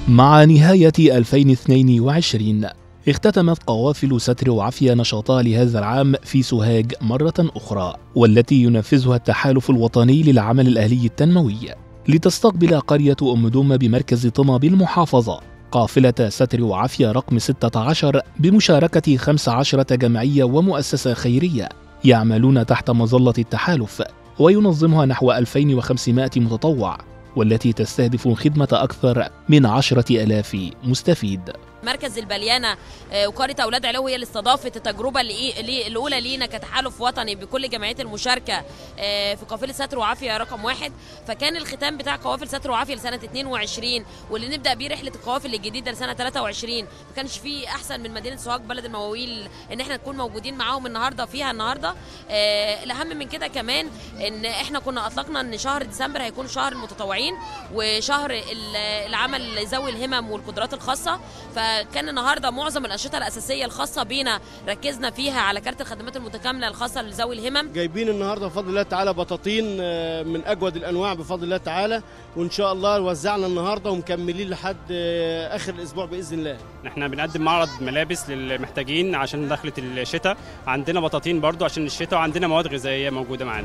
مع نهاية 2022 اختتمت قوافل ستر وعافية نشاطها لهذا العام في سوهاج مرة أخرى والتي ينفذها التحالف الوطني للعمل الأهلي التنموي لتستقبل قرية أم دومة بمركز طمى بالمحافظة قافلة ستر وعافية رقم 16 بمشاركة 15 جمعية ومؤسسة خيرية يعملون تحت مظلة التحالف وينظمها نحو 2500 متطوع والتي تستهدف خدمة أكثر من عشرة ألاف مستفيد مركز البليانه آه، وقريه اولاد علو هي اللي استضافت التجربه اللي اللي- الاولى لينا كتحالف وطني بكل جمعيات المشاركه آه، في قافله ستر وعافيه رقم واحد فكان الختام بتاع قوافل ستر وعافيه لسنه 22 واللي نبدا بيه رحله القوافل الجديده لسنه 23 ما كانش في احسن من مدينه سوهاج بلد المواويل ان احنا نكون موجودين معاهم النهارده فيها النهارده آه، الاهم من كده كمان ان احنا كنا اطلقنا ان شهر ديسمبر هيكون شهر المتطوعين وشهر ال- العمل ذوي الهمم والقدرات الخاصه فكان النهارده معظم الانشطه الاساسيه الخاصه بينا ركزنا فيها على كارت الخدمات المتكامله الخاصه لذوي الهمم جايبين النهارده بفضل الله تعالى بطاطين آه، من اجود الانواع بفضل الله تعالى وان شاء الله وزعنا النهارده ومكملين لحد آه، اخر الاسبوع باذن الله احنا بنقدم معرض ملابس للمحتاجين عشان دخلة الشتاء عندنا بطاطين برضو عشان الشتاء وعندنا مواد غذائية موجودة معانا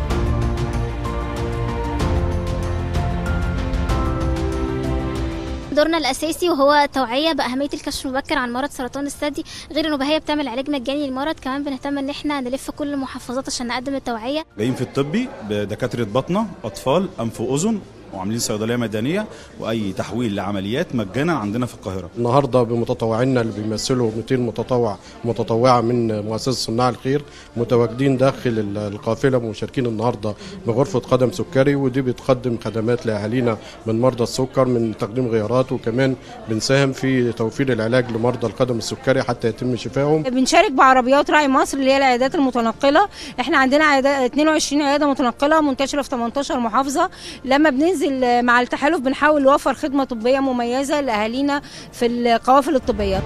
دورنا الاساسي وهو التوعيه باهميه الكشف المبكر عن مرض سرطان الثدي غير انه هي بتعمل علاج مجاني للمرض كمان بنهتم ان احنا نلف كل المحافظات عشان نقدم التوعيه جايين في الطبي بدكاتره بطنه اطفال انف واذن وعاملين صيدليه مدنيه واي تحويل لعمليات مجانا عندنا في القاهره النهارده بمتطوعينا اللي بيمثلوا 200 متطوع متطوعه من مؤسسه صناع الخير متواجدين داخل ال- القافله مشاركين النهارده بغرفه قدم سكري ودي بتقدم خدمات لاهالينا من مرضى السكر من تقديم غيارات وكمان بنساهم في توفير العلاج لمرضى القدم السكري حتى يتم شفائهم بنشارك بعربيات راعي مصر اللي هي العيادات المتنقله احنا عندنا عيادة 22 عياده متنقله منتشره في 18 محافظه لما بننزل مع التحالف بنحاول نوفر خدمه طبيه مميزه لاهالينا في القوافل الطبيه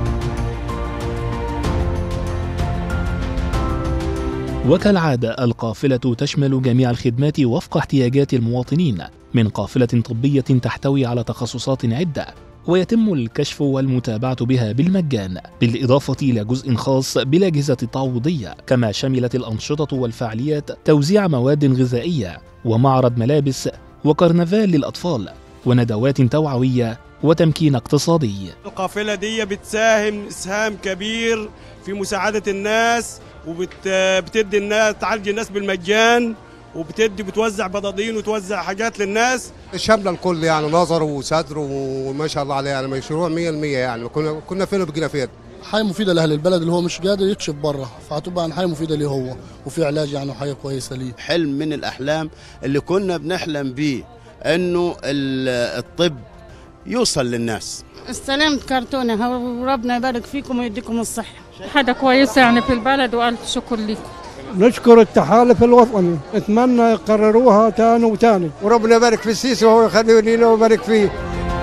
وكالعادة القافلة تشمل جميع الخدمات وفق احتياجات المواطنين من قافلة طبية تحتوي على تخصصات عدة ويتم الكشف والمتابعة بها بالمجان بالإضافة إلى جزء خاص بالأجهزة التعويضية كما شملت الأنشطة والفعاليات توزيع مواد غذائية ومعرض ملابس وكرنفال للأطفال وندوات توعوية وتمكين اقتصادي القافله دي بتساهم اسهام كبير في مساعده الناس وبتدي الناس تعالج الناس بالمجان وبتدي بتوزع بطاطين وتوزع حاجات للناس شامله الكل يعني نظر وصدر وما شاء الله عليه يعني مشروع 100% يعني كنا كنا فين وبقينا فين حاجه مفيده لاهل البلد اللي هو مش قادر يكشف بره فهتبقى عن حاجه مفيده ليه هو وفي علاج يعني وحاجه كويسه ليه حلم من الأحلام اللي كنا بنحلم بيه إنه ال- الطب يوصل للناس استلمت كرتونة وربنا يبارك فيكم ويديكم الصحة حاجة كويسة يعني في البلد وألف شكر لكم نشكر التحالف الوطني اتمنى يقرروها تاني وتاني وربنا يبارك في السيسي وهو يخليه لينا ويبارك فيه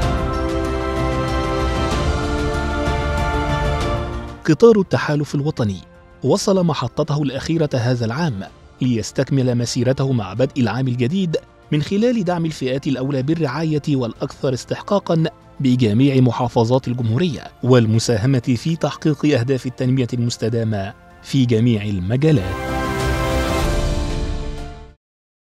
قطار التحالف الوطني وصل محطته الأخيرة هذا العام ليستكمل مسيرته مع بدء العام الجديد من خلال دعم الفئات الأولى بالرعاية والأكثر استحقاقا بجميع محافظات الجمهورية والمساهمة في تحقيق أهداف التنمية المستدامة في جميع المجالات